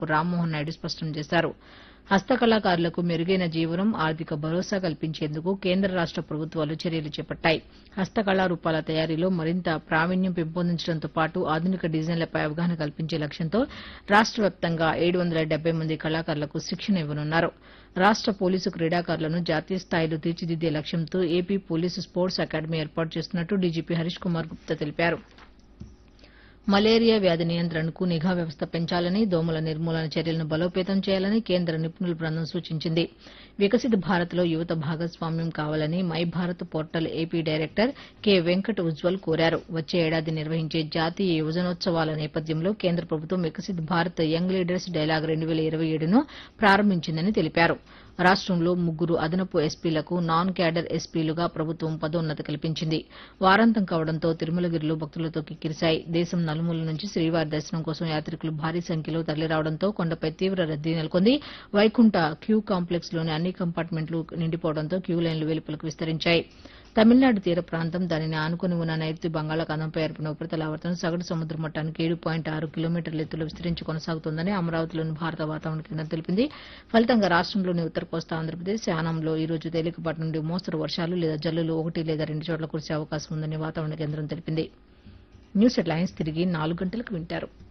రామ్మోహన్ నాయుడు స్పష్టం చేశారు హస్తకళాకారులకు మెరుగైన జీవనం ఆర్థిక భరోసా కల్పించేందుకు కేంద్ర రాష్ట ప్రభుత్వాలు చర్యలు చేపట్టాయి హస్తకళారూపాల తయారీలో మరింత ప్రావీణ్యం పెంపొందించడంతో పాటు ఆధునిక డిజైన్లపై అవగాహన కల్పించే లక్ష్యంతో రాష్ట వ్యాప్తంగా ఏడు వందల డెబ్బై మంది కళాకారులకు శిక్షణ ఇవ్వనున్నారు రాష్ట పోలీసు క్రీడాకారులను జాతీయ స్థాయిలో తీర్చిదిద్దే లక్ష్యంతో ఏపీ పోలీసు స్పోర్ట్స్ అకాడమీ ఏర్పాటు చేస్తున్నట్టు డీజీపీ హరీష్ కుమార్ గుప్తా తెలిపారు మలేరియా వ్యాధి నియంత్రణకు నిఘా వ్యవస్థ పెంచాలని దోమల నిర్మూలన చర్యలను బలోపేతం చేయాలని కేంద్ర నిపుణుల బృందం సూచించింది వికసిత భారత్లో యువత భాగస్వామ్యం కావాలని My Bharat portal AP director K Venkat Ujjwal కోరారు వచ్చే ఏడాది నిర్వహించే జాతీయ యువజనోత్సవాల నేపథ్యంలో కేంద్ర ప్రభుత్వం Viksit Bharat young leaders dialogue రెండు వేల ఇరవై ఏడును ప్రారంభించిందని తెలిపారు రాష్టంలో ముగ్గురు అదనపు ఎస్పీలకు నాన్ క్యాడర్ ఎస్పీలుగా ప్రభుత్వం పదోన్నతి కల్పించింది వారాంతం కావడంతో తిరుమలగిరిలో భక్తులతో కిక్కిరిశాయి దేశం నలుమూల నుంచి శ్రీవారి దర్శనం కోసం యాత్రికులు భారీ సంఖ్యలో తరలిరావడంతో కొండపై తీవ్ర రద్దీ నెలకొంది వైకుంఠ క్యూ కాంప్లెక్స్ లోని అన్ని కంపార్ట్మెంట్లు నిండిపోవడంతో క్యూ లైన్లు వెలుపలకు విస్తరించాయి తమిళనాడు తీర ప్రాంతం దానిని ఆనుకుని ఉన్న నైరుతి బంగాళాఖాతంపై ఏర్పడిన ఉపరితల ఆవర్తనం సగటు సముద్ర మట్టానికి ఏడు పాయింట్ ఆరు కిలోమీటర్ల ఎత్తులో విస్తరించి కొనసాగుతోందని అమరావతిలోని భారత వాతావరణ కేంద్రం తెలిపింది ఫలితంగా రాష్టంలోని ఉత్తర కోస్తా ఆంధ్రప్రదేశ్ యానంలో ఈ రోజు తేలికపాటి నుండి మోస్తరు వర్షాలు లేదా జల్లులు ఒకటి లేదా రెండు చోట్ల కురిసే అవకాశం ఉందని వాతావరణ కేంద్రం తెలిపింది న్యూస్ హెడ్లైన్స్ తిరిగి నాలుగు గంటలకు వింటారు